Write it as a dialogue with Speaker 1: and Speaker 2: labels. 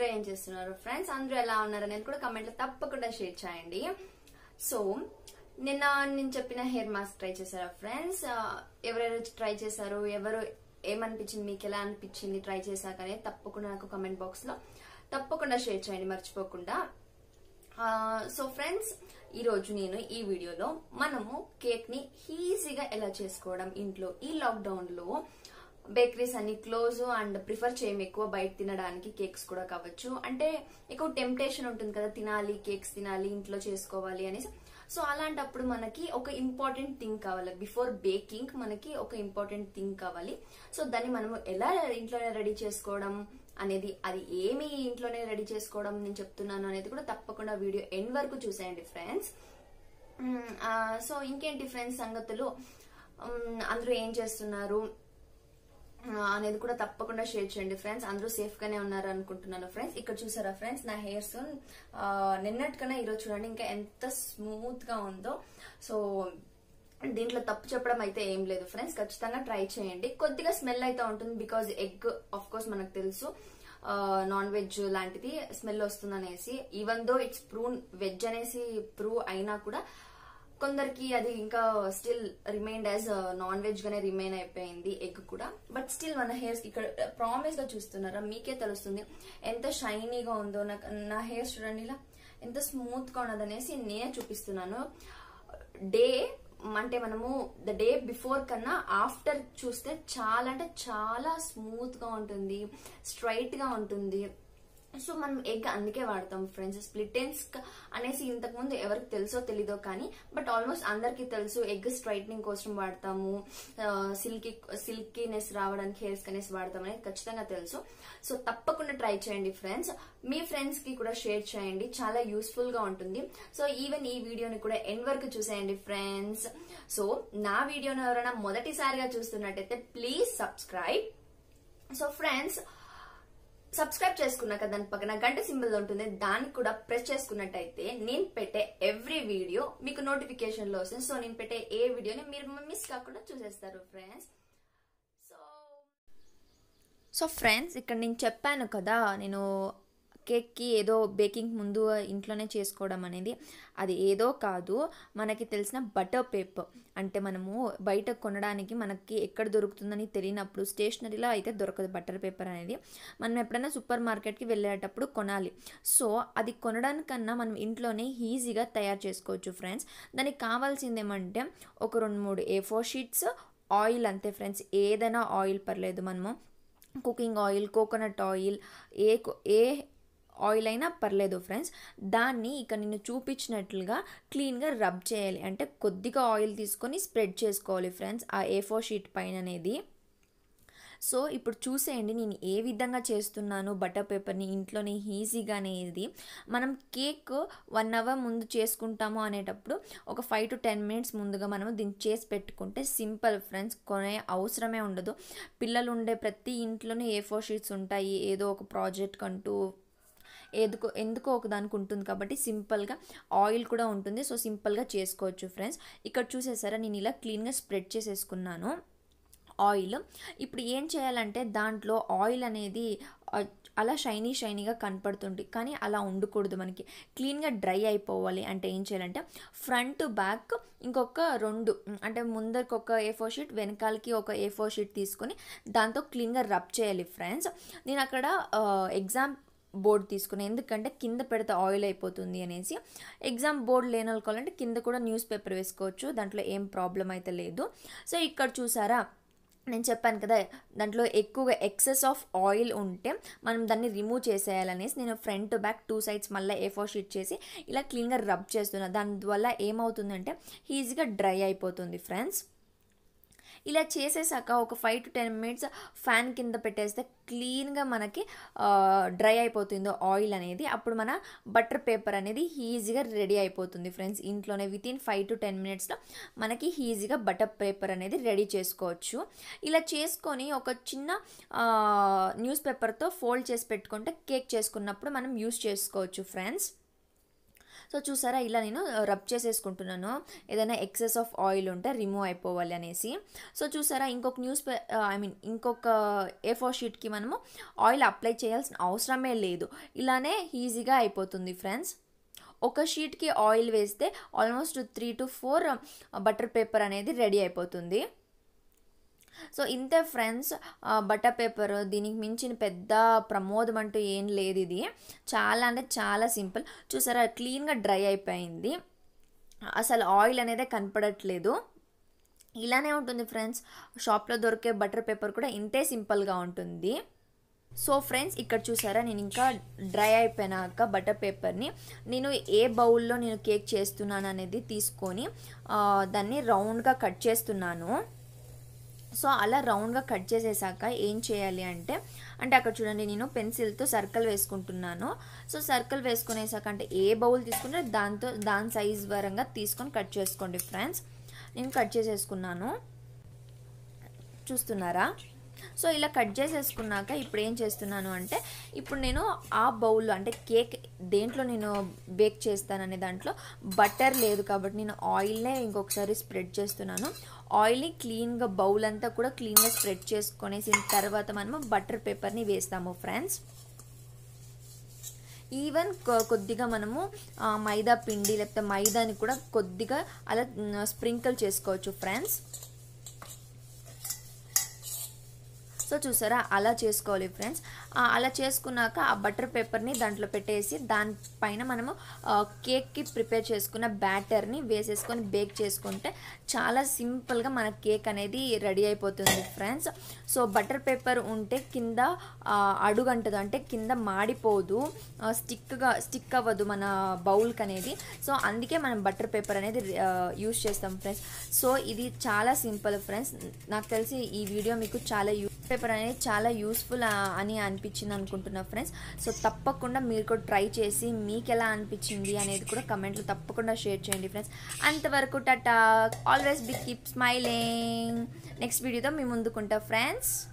Speaker 1: అందరూ ఏం చేస్తున్నారు ఫ్రెండ్స్ అందరూ ఎలా ఉన్నారు అనేది కూడా కమెంట్లో తప్పకుండా షేర్ చేయండి సో నిన్న నేను చెప్పిన హెయిర్ మాస్క్ ట్రై చేశారా ఫ్రెండ్స్ ఎవరెవరు ట్రై చేశారు ఎవరు ఏమనిపించింది మీకు ఎలా అనిపించింది ట్రై చేశాక అనేది తప్పకుండా నాకు కమెంట్ బాక్స్ లో తప్పకుండా షేర్ చేయండి మర్చిపోకుండా సో ఫ్రెండ్స్ ఈ రోజు నేను ఈ వీడియోలో మనము కేక్ ని ఈజీగా ఎలా చేసుకోవడం ఇంట్లో ఈ లాక్డౌన్ లో బేకరీస్ అన్ని క్లోజ్ అండ్ ప్రిఫర్ చేయము ఎక్కువ బయట తినడానికి కేక్స్ కూడా కావచ్చు అంటే ఎక్కువ టెంప్టేషన్ ఉంటుంది కదా తినాలి కేక్స్ తినాలి ఇంట్లో చేసుకోవాలి అనేసి సో అలాంటప్పుడు మనకి ఒక ఇంపార్టెంట్ థింగ్ కావాలి బిఫోర్ బేకింగ్ మనకి ఒక ఇంపార్టెంట్ థింగ్ కావాలి సో దాన్ని మనము ఎలా ఇంట్లోనే రెడీ చేసుకోవడం అనేది అది ఏమి ఇంట్లోనే రెడీ చేసుకోవడం నేను చెప్తున్నాను అనేది కూడా తప్పకుండా వీడియో ఎండ్ వరకు చూసేయండి ఫ్రెండ్స్ సో ఇంకేంటి ఫ్రెండ్స్ సంగతులు అందరూ ఏం చేస్తున్నారు అనేది కూడా తప్పకుండా షేర్ చేయండి ఫ్రెండ్స్ అందరూ సేఫ్ గానే ఉన్నారు అనుకుంటున్నాను ఫ్రెండ్స్ ఇక్కడ చూసారా ఫ్రెండ్స్ నా హెయిర్స్ నిన్నటికన్నా ఈరోజు చూడండి ఇంకా ఎంత స్మూత్ గా ఉందో సో దీంట్లో తప్పు చెప్పడం అయితే ఏం లేదు ఫ్రెండ్స్ ఖచ్చితంగా ట్రై చేయండి కొద్దిగా స్మెల్ అయితే ఉంటుంది బికాజ్ ఎగ్ ఆఫ్ కోర్స్ మనకు తెలుసు నాన్ వెజ్ లాంటిది స్మెల్ వస్తుంది అనేసి even though it's pure veg అనేసి ప్రూవ్ అయినా కూడా కొందరికి అది ఇంకా still remind as non veg గానే రిమైన్ అయిపోయింది ఎగ్ కూడా బట్ స్టిల్ మన హెయిర్స్ ఇక్కడ ప్రామిస్ గా చూస్తున్నారా మీకే తెలుస్తుంది ఎంత షైనీగా ఉందో నాకు నా హెయిర్స్ చూడండి ఇలా ఎంత స్మూత్ గా ఉన్నది అనేసి నేనే చూపిస్తున్నాను డే అంటే మనము ద డే బిఫోర్ కన్నా ఆఫ్టర్ చూస్తే చాలా అంటే చాలా స్మూత్ గా ఉంటుంది స్ట్రైట్ గా ఉంటుంది సో మనం ఎగ్ అందుకే వాడతాం ఫ్రెండ్స్ స్ప్లిట్ ఎండ్స్ అనేసి ఇంతకు ముందు ఎవరికి తెలుసో తెలీదో కానీ బట్ ఆల్మోస్ట్ అందరికి తెలుసు ఎగ్ స్ట్రైట్నింగ్ కోసం వాడతాము సిల్కీ సిల్కీనెస్ రావడానికి హెయిర్స్ అనేసి వాడతాం అనేది ఖచ్చితంగా తెలుసు సో తప్పకుండా ట్రై చేయండి ఫ్రెండ్స్ మీ ఫ్రెండ్స్ కి కూడా షేర్ చేయండి చాలా యూస్ఫుల్ గా ఉంటుంది సో ఈవెన్ ఈ వీడియోని కూడా ఎండ్ వరకు చూసేయండి ఫ్రెండ్స్ సో నా వీడియోని ఎవరైనా మొదటిసారిగా చూస్తున్నట్టయితే please subscribe so friends subscribe చేసుకున్నాక దాని పక్కన గంట సింబల్ ఉంటుంది దాన్ని కూడా ప్రెస్ చేసుకున్నట్టయితే నేను పెట్టే ఎవ్రీ వీడియో మీకు నోటిఫికేషన్ లో వస్తుంది సో నేను పెట్టే ఏ వీడియోని మీరు మిస్ కాకుండా చూసేస్తారు ఫ్రెండ్స్ సో సో ఫ్రెండ్స్ ఇక్కడ నేను చెప్పాను కదా నేను కేక్కి ఏదో బేకింగ్ ముందు ఇంట్లోనే చేసుకోవడం అనేది అది ఏదో కాదు మనకి తెలిసిన బటర్ పేపర్ అంటే మనము బయట కొనడానికి మనకి ఎక్కడ దొరుకుతుందని తెలియనప్పుడు స్టేషనరీలో అయితే దొరకదు బటర్ పేపర్ అనేది మనం ఎప్పుడైనా సూపర్ మార్కెట్కి వెళ్ళేటప్పుడు కొనాలి సో అది కొనడానికన్నా మనం ఇంట్లోనే ఈజీగా తయారు చేసుకోవచ్చు ఫ్రెండ్స్ దానికి కావాల్సింది ఏమంటే ఒక రెండు మూడు ఏ ఫోర్ షీట్స్ ఆయిల్ అంతే ఫ్రెండ్స్ ఏదైనా ఆయిల్ పర్లేదు మనము కుకింగ్ ఆయిల్ కోకోనట్ ఆయిల్ ఏ ఏ ఆయిల్ అయినా పర్లేదు ఫ్రెండ్స్ దాన్ని ఇక నేను చూపించినట్లుగా క్లీన్గా రబ్ చేయాలి అంటే కొద్దిగా ఆయిల్ తీసుకొని స్ప్రెడ్ చేసుకోవాలి ఫ్రెండ్స్ ఆ ఏ ఫోర్ షీట్ పైన అనేది సో ఇప్పుడు చూసేయండి నేను ఏ విధంగా చేస్తున్నాను బటర్ పేపర్ని ఇంట్లోనే ఈజీగానే ఇది మనం కేక్ వన్ అవర్ ముందు చేసుకుంటాము అనేటప్పుడు ఒక ఫైవ్ టు టెన్ మినిట్స్ ముందుగా మనం దీన్ని చేసి పెట్టుకుంటే సింపుల్ ఫ్రెండ్స్ కొనే అవసరమే ఉండదు పిల్లలు ఉండే ప్రతి ఇంట్లోనే ఏ ఫోర్ షీట్స్ ఉంటాయి ఏదో ఒక ప్రాజెక్ట్ అంటూ ఎందుకో ఎందుకో ఒక దానికి ఉంటుంది కాబట్టి సింపుల్గా ఆయిల్ కూడా ఉంటుంది సో సింపుల్గా చేసుకోవచ్చు ఫ్రెండ్స్ ఇక్కడ చూసేసారా నేను ఇలా క్లీన్గా స్ప్రెడ్ చేసేసుకున్నాను ఆయిల్ ఇప్పుడు ఏం చేయాలంటే దాంట్లో ఆయిల్ అనేది అలా షైనీ షైనీగా కనపడుతుంది కానీ అలా ఉండకూడదు మనకి క్లీన్గా డ్రై అయిపోవాలి అంటే ఏం చేయాలంటే ఫ్రంట్ బ్యాక్ ఇంకొక రెండు అంటే ముందరికి ఒక ఏ ఫోర్ షీట్ వెనకాలకి ఒక ఏ ఫోర్ షీట్ తీసుకొని దాంతో క్లీన్గా రబ్ చేయాలి ఫ్రెండ్స్ నేను అక్కడ ఎగ్జామ్ బోర్డు తీసుకుని ఎందుకంటే కింద పెడితే ఆయిల్ అయిపోతుంది అనేసి ఎగ్జామ్ బోర్డు లేని వాళ్ళకాలంటే కింద కూడా న్యూస్ పేపర్ వేసుకోవచ్చు దాంట్లో ఏం ప్రాబ్లం అయితే లేదు సో ఇక్కడ చూసారా నేను చెప్పాను కదా దాంట్లో ఎక్కువగా ఎక్సెస్ ఆఫ్ ఆయిల్ ఉంటే మనం దాన్ని రిమూవ్ చేసేయాలనేసి నేను ఫ్రంట్ బ్యాక్ టూ సైడ్స్ మళ్ళీ ఏ ఫోర్ షీట్ చేసి ఇలా క్లీన్గా రబ్ చేస్తున్నాను దానివల్ల ఏమవుతుందంటే ఈజీగా డ్రై అయిపోతుంది ఫ్రెండ్స్ ఇలా చేసేసాక ఒక five to ten minutes fan కింద పెట్టేస్తే క్లీన్గా మనకి డ్రై అయిపోతుంది ఆయిల్ అనేది అప్పుడు మన బటర్ పేపర్ అనేది ఈజీగా రెడీ అయిపోతుంది ఫ్రెండ్స్ ఇంట్లోనే within five to ten మినిట్స్లో మనకి ఈజీగా బటర్ పేపర్ అనేది రెడీ చేసుకోవచ్చు ఇలా చేసుకొని ఒక చిన్న న్యూస్ పేపర్తో ఫోల్డ్ చేసి పెట్టుకుంటే కేక్ చేసుకున్నప్పుడు మనం యూస్ చేసుకోవచ్చు ఫ్రెండ్స్ సో చూసారా ఇలా నేను రబ్ చేసేసుకుంటున్నాను ఏదైనా ఎక్సెస్ ఆఫ్ ఆయిల్ ఉంటే రిమూవ్ అయిపోవాలి అనేసి సో చూసారా ఇంకొక న్యూస్ పే ఐ మీన్ ఇంకొక ఏ ఫోర్ షీట్కి మనము ఆయిల్ అప్లై చేయాల్సిన అవసరమే లేదు ఇలానే ఈజీగా అయిపోతుంది ఫ్రెండ్స్ ఒక షీట్కి ఆయిల్ వేస్తే almost three to four butter paper అనేది రెడీ అయిపోతుంది సో ఇంతే ఫ్రెండ్స్ బటర్ పేపర్ దీనికి మించిన పెద్ద ప్రమోదం అంటూ ఏం లేదు ఇది చాలా అంటే చాలా సింపుల్ చూసారా క్లీన్గా డ్రై అయిపోయింది అసలు ఆయిల్ అనేది కనపడట్లేదు ఇలానే ఉంటుంది ఫ్రెండ్స్ షాప్లో దొరికే బటర్ పేపర్ కూడా ఇంతే సింపుల్గా ఉంటుంది సో ఫ్రెండ్స్ ఇక్కడ చూసారా నేను ఇంకా డ్రై అయిపోయినాక బటర్ పేపర్ని నేను ఏ బౌల్లో నేను కేక్ చేస్తున్నాను అనేది తీసుకొని దాన్ని రౌండ్గా కట్ చేస్తున్నాను సో అలా రౌండ్గా కట్ చేసేసాక ఏం చేయాలి అంటే అంటే అక్కడ చూడండి నేను పెన్సిల్తో సర్కిల్ వేసుకుంటున్నాను సో సర్కిల్ వేసుకునేసాక అంటే ఏ బౌల్ తీసుకుంటే దాంతో దాని సైజ్ వరంగా తీసుకొని కట్ చేసుకోండి ఫ్రెండ్స్ నేను కట్ చేసేసుకున్నాను చూస్తున్నారా సో ఇలా కట్ చేసేసుకున్నాక ఇప్పుడు ఏం చేస్తున్నాను అంటే ఇప్పుడు నేను ఆ బౌల్లో అంటే కేక్ దేంట్లో నేను బేక్ చేస్తాననే దాంట్లో బటర్ లేదు కాబట్టి నేను ఆయిల్నే ఇంకొకసారి స్ప్రెడ్ చేస్తున్నాను ఆయిల్ని క్లీన్గా బౌల్ అంతా కూడా క్లీన్గా స్ప్రెడ్ చేసుకునేసిన తర్వాత మనము బటర్ పేపర్ని వేస్తాము ఫ్రెండ్స్ ఈవెన్ కొద్దిగా మనము మైదా పిండి లేకపోతే మైదాని కూడా కొద్దిగా అలా స్ప్రింకిల్ చేసుకోవచ్చు ఫ్రెండ్స్ సో చూసారా అలా చేసుకోవాలి ఫ్రెండ్స్ అలా చేసుకున్నాక ఆ బటర్ పేపర్ని దాంట్లో పెట్టేసి దానిపైన మనము కేక్కి ప్రిపేర్ చేసుకున్న బ్యాటర్ని వేసేసుకొని బేక్ చేసుకుంటే చాలా సింపుల్గా మన కేక్ అనేది రెడీ అయిపోతుంది ఫ్రెండ్స్ సో బటర్ పేపర్ ఉంటే కింద అడుగంటదు అంటే కింద మాడిపోదు స్టిక్గా స్టిక్ అవ్వదు మన బౌల్కి అనేది సో అందుకే మనం బటర్ పేపర్ అనేది యూస్ చేస్తాం ఫ్రెండ్స్ సో ఇది చాలా సింపుల్ ఫ్రెండ్స్ నాకు తెలిసి ఈ వీడియో మీకు చాలా యూస్ పేపర్ అనేది చాలా యూస్ఫుల్ అని అనిపించింది అనుకుంటున్నా ఫ్రెండ్స్ సో తప్పకుండా మీరు కూడా ట్రై చేసి మీకు ఎలా అనిపించింది అనేది కూడా కమెంట్లో తప్పకుండా షేర్ చేయండి ఫ్రెండ్స్ అంతవరకు tata always be keep smiling next వీడియోతో మీ ముందుకుంటా ఫ్రెండ్స్